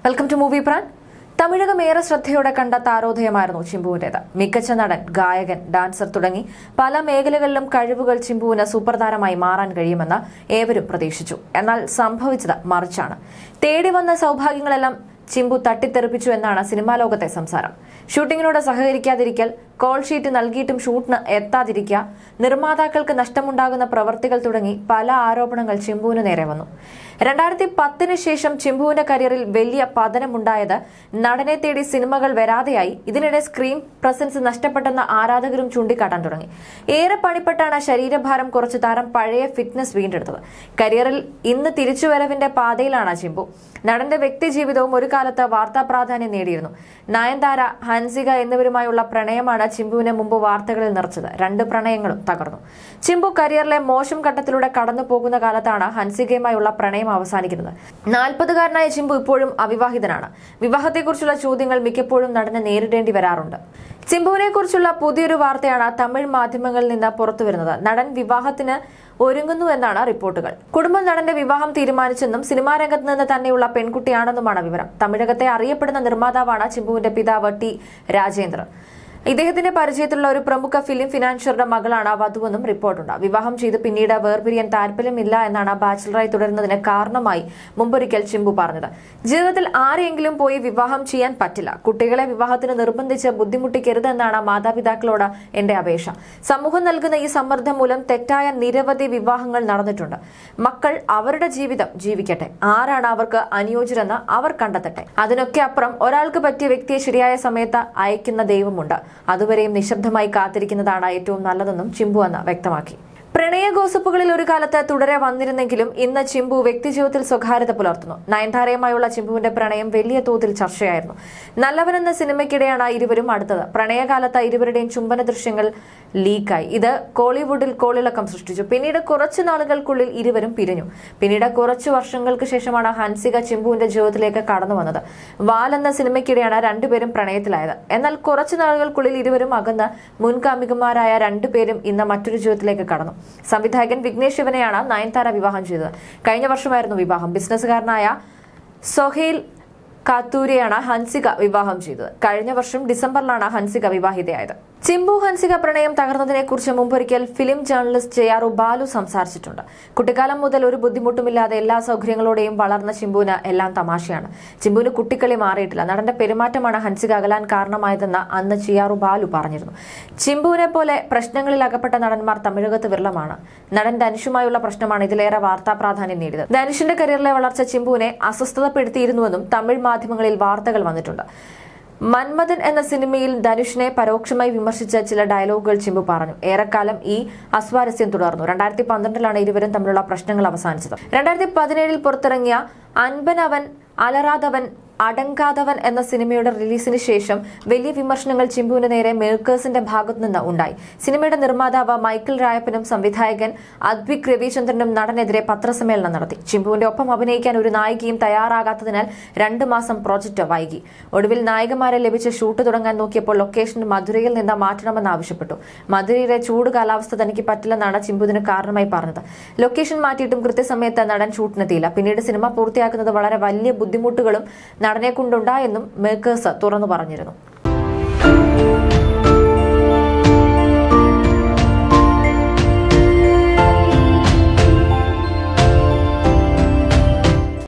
welcome to movie പ്രാൻ തമിഴകം ഏറെ ശ്രദ്ധയോടെ കണ്ട താരോദയമായിരുന്നു ചിമ്പുവിന്റേത് മികച്ച നടൻ ഗായകൻ ഡാൻസർ തുടങ്ങി പല മേഖലകളിലും കഴിവുകൾ ചിമ്പുവിന് സൂപ്പർ താരമായി മാറാൻ കഴിയുമെന്ന് ഏവരും പ്രതീക്ഷിച്ചു എന്നാൽ സംഭവിച്ചത് മറിച്ചാണ് തേടി വന്ന സൗഭാഗ്യങ്ങളെല്ലാം ചിമ്പു തട്ടിത്തെറിപ്പിച്ചു എന്നാണ് സിനിമാ ലോകത്തെ സംസാരം ഷൂട്ടിങ്ങിനോട് സഹകരിക്കാതിരിക്കൽ കോൾ ഷീറ്റ് നൽകിയിട്ടും ഷൂട്ടിന് എത്താതിരിക്കുക നിർമ്മാതാക്കൾക്ക് നഷ്ടമുണ്ടാകുന്ന പ്രവർത്തികൾ തുടങ്ങി പല ആരോപണങ്ങൾ ചിമ്പുവിന് നേരെ വന്നു രണ്ടായിരത്തി പത്തിന് ശേഷം ചിമ്പുവിന്റെ കരിയറിൽ വലിയ പതനമുണ്ടായത് നടനെ തേടി സിനിമകൾ വരാതെയായി ഇതിനിടെ സ്ക്രീൻ പ്രസൻസ് നഷ്ടപ്പെട്ടെന്ന ആരാധകരും ചൂണ്ടിക്കാട്ടാൻ തുടങ്ങി ഏറെ പണിപ്പെട്ടാണ് ശരീരഭാരം കുറച്ച് താരം പഴയ ഫിറ്റ്നസ് വീണ്ടെടുത്തത് കരിയറിൽ ഇന്ന് തിരിച്ചുവരവിന്റെ പാതയിലാണ് ചിമ്പു നടന്റെ വ്യക്തിജീവിതവും ഒരു കാലത്ത് വാർത്താ പ്രാധാന്യം നേടിയിരുന്നു നയൻതാര ഹൻസിക എന്നിവരുമായുള്ള പ്രണയമാണ് ചിമ്പുവിനെ മുമ്പ് വാർത്തകളിൽ നിറച്ചത് രണ്ട് പ്രണയങ്ങളും തകർന്നു ചിമ്പു കരിയറിലെ മോശം ഘട്ടത്തിലൂടെ കടന്നു പോകുന്ന കാലത്താണ് ഹൻസികയുമായുള്ള പ്രണയം അവസാനിക്കുന്നത് നാൽപ്പതുകാരനായ ചിമ്പു ഇപ്പോഴും അവിവാഹിതനാണ് വിവാഹത്തെക്കുറിച്ചുള്ള ചോദ്യങ്ങൾ മിക്കപ്പോഴും നടന് നേരിടേണ്ടി വരാറുണ്ട് ചിമ്പുവിനെ കുറിച്ചുള്ള പുതിയൊരു വാർത്തയാണ് തമിഴ് മാധ്യമങ്ങളിൽ നിന്ന് പുറത്തുവരുന്നത് നടൻ വിവാഹത്തിന് ഒരുങ്ങുന്നു എന്നാണ് റിപ്പോർട്ടുകൾ കുടുംബം നടന്റെ വിവാഹം തീരുമാനിച്ചെന്നും സിനിമാ രംഗത്ത് നിന്ന് തന്നെയുള്ള പെൺകുട്ടിയാണെന്നുമാണ് വിവരം തമിഴകത്തെ അറിയപ്പെടുന്ന നിർമ്മാതാവാണ് ചിമ്പുവിന്റെ പിതാവ് ടി രാജേന്ദ്രൻ ഇദ്ദേഹത്തിന്റെ പരിചയത്തിലുള്ള ഒരു പ്രമുഖ ഫിലിം ഫിനാൻഷ്യറുടെ മകളാണ് വധുവെന്നും റിപ്പോർട്ടുണ്ട് വിവാഹം ചെയ്ത് പിന്നീട് വേർപിരിയാൻ താല്പര്യമില്ല എന്നാണ് ബാച്ചിലറായി തുടരുന്നതിന് കാരണമായി മുമ്പൊരിക്കൽ ചിമ്പു പറഞ്ഞത് ജീവിതത്തിൽ ആരെയെങ്കിലും പോയി വിവാഹം ചെയ്യാൻ പറ്റില്ല കുട്ടികളെ വിവാഹത്തിന് നിർബന്ധിച്ച് ബുദ്ധിമുട്ടിക്കരുതെന്നാണ് മാതാപിതാക്കളോട് എന്റെ അപേക്ഷ സമൂഹം നൽകുന്ന ഈ സമ്മർദ്ദം മൂലം തെറ്റായ നിരവധി വിവാഹങ്ങൾ നടന്നിട്ടുണ്ട് മക്കൾ അവരുടെ ജീവിതം ജീവിക്കട്ടെ ആരാണ് അവർക്ക് അനുയോജ്യരെന്ന് അവർ കണ്ടെത്തട്ടെ അതിനൊക്കെ അപ്പുറം ഒരാൾക്ക് പറ്റിയ വ്യക്തിയെ ശരിയായ സമയത്ത് അയക്കുന്ന ദൈവമുണ്ട് അതുവരെയും നിശബ്ദമായി കാത്തിരിക്കുന്നതാണ് ഏറ്റവും നല്ലതെന്നും ചിമ്പു അന്ന് വ്യക്തമാക്കി പ്രണയ ഗോസിപ്പുകളിൽ ഒരു കാലത്ത് തുടരെ വന്നിരുന്നെങ്കിലും ഇന്ന് ചിമ്പു വ്യക്തിജീവിതത്തിൽ സ്വകാര്യത പുലർത്തുന്നു നയൻതാരയുമായുള്ള ചിമ്പുവിന്റെ പ്രണയം വലിയ തോതിൽ ചർച്ചയായിരുന്നു നല്ലവൻ എന്ന സിനിമയ്ക്കിടെയാണ് ഇരുവരും അടുത്തത് പ്രണയകാലത്ത് ഇരുവരുടെയും ചുംബന ദൃശ്യങ്ങൾ ലീക്കായി ഇത് കോളിവുഡിൽ കോളിളക്കം സൃഷ്ടിച്ചു പിന്നീട് കുറച്ചു നാളുകൾക്കുള്ളിൽ ഇരുവരും പിരിഞ്ഞു പിന്നീട് കുറച്ചു വർഷങ്ങൾക്ക് ശേഷമാണ് ഹൻസിക ചിമ്പുവിന്റെ ജീവിതത്തിലേക്ക് കടന്നു വന്നത് വാൽ എന്ന സിനിമയ്ക്കിടെയാണ് രണ്ടുപേരും പ്രണയത്തിലായത് എന്നാൽ കുറച്ചു നാളുകൾക്കുള്ളിൽ ഇരുവരും അകന്ന് മുൻകാമികമാരായ രണ്ടുപേരും ഇന്ന് മറ്റൊരു ജീവിതത്തിലേക്ക് കടന്നു സംവിധായകൻ വിഘ്നേഷ് ശിവനെയാണ് നയൻതാര വിവാഹം ചെയ്തത് കഴിഞ്ഞ വർഷമായിരുന്നു വിവാഹം ബിസിനസ്സുകാരനായ സൊഹൈൽ കാത്തൂരെയാണ് ഹൻസിക വിവാഹം ചെയ്തത് കഴിഞ്ഞ വർഷം ഡിസംബറിലാണ് ഹൻസിക വിവാഹിതയായത് ചിമ്പു ഹൻസിക പ്രണയം തകർന്നതിനെ കുറിച്ച് മുമ്പൊരിക്കൽ ഫിലിം ജേർണലിസ്റ്റ് ജെയാറു ബാലു സംസാരിച്ചിട്ടുണ്ട് കുട്ടിക്കാലം മുതൽ ഒരു ബുദ്ധിമുട്ടുമില്ലാതെ എല്ലാ സൗകര്യങ്ങളോടെയും വളർന്ന ചിമ്പുവിന് എല്ലാം തമാശയാണ് ചിമ്പുവിന് കുട്ടിക്കളി മാറിയിട്ടില്ല നടന്റെ പെരുമാറ്റമാണ് ഹൻസിക അകലാൻ കാരണമായതെന്ന് അന്ന് ചിയാറു ബാലു പറഞ്ഞിരുന്നു ചിമ്പുവിനെ പോലെ പ്രശ്നങ്ങളിൽ അകപ്പെട്ട നടന്മാർ തമിഴകത്ത് വിരളമാണ് നടൻ ധനുഷുമായുള്ള പ്രശ്നമാണ് ഇതിലേറെ വാർത്താ പ്രാധാന്യം നേടിയത് ധനുഷിന്റെ കരിയറിലെ വളർച്ച ചിമ്പുവിനെ അസ്വസ്ഥതപ്പെടുത്തിയിരുന്നുവെന്നും തമിഴ് മാധ്യമങ്ങളിൽ വാർത്തകൾ വന്നിട്ടുണ്ട് മന്മഥൻ എന്ന സിനിമയിൽ ധനുഷിനെ പരോക്ഷമായി വിമർശിച്ച ചില ഡയലോഗുകൾ ചിമ്പു പറഞ്ഞു ഏറെക്കാലം ഈ അസ്വാരസ്യം തുടർന്നു രണ്ടായിരത്തി പന്ത്രണ്ടിലാണ് ഇരുവരും തമ്മിലുള്ള പ്രശ്നങ്ങൾ അവസാനിച്ചത് രണ്ടായിരത്തി പതിനേഴിൽ പുറത്തിറങ്ങിയ അൻപനവൻ അലറാതവൻ അടങ്കാതവൻ എന്ന സിനിമയുടെ റിലീസിന് ശേഷം വലിയ വിമർശനങ്ങൾ ചിമ്പുവിന് നേരെ മേക്കേഴ്സിന്റെ ഭാഗത്തു നിന്ന് ഉണ്ടായി സിനിമയുടെ നിർമ്മാതാവ് മൈക്കിൾ രായപ്പനും സംവിധായകൻ അദ്വിക് രവിചന്ദ്രനും നടനെതിരെ പത്രസമ്മേളനം നടത്തി ചിമ്പുവിന്റെ ഒപ്പം അഭിനയിക്കാൻ ഒരു നായികയും തയ്യാറാകാത്തതിനാൽ രണ്ടു മാസം പ്രോജക്ട് വൈകി ഒടുവിൽ നായികമാരെ ലഭിച്ച ഷൂട്ട് തുടങ്ങാൻ നോക്കിയപ്പോൾ ലൊക്കേഷൻ മധുരയിൽ നിന്ന് മാറ്റണമെന്ന് ആവശ്യപ്പെട്ടു മധുരയിലെ ചൂട് കാലാവസ്ഥ തനിക്ക് പറ്റില്ലെന്നാണ് ചിമ്പുവിന് കാരണമായി പറഞ്ഞത് ലൊക്കേഷൻ മാറ്റിയിട്ടും കൃത്യസമയത്ത് നടൻ ഷൂട്ടിനെത്തിയില്ല പിന്നീട് സിനിമ പൂർത്തിയാക്കുന്നത് വളരെ വലിയ ബുദ്ധിമുട്ടുകളും നടനെ കൊണ്ടുണ്ടായെന്നും മേക്കേഴ്സ് തുറന്നു പറഞ്ഞിരുന്നു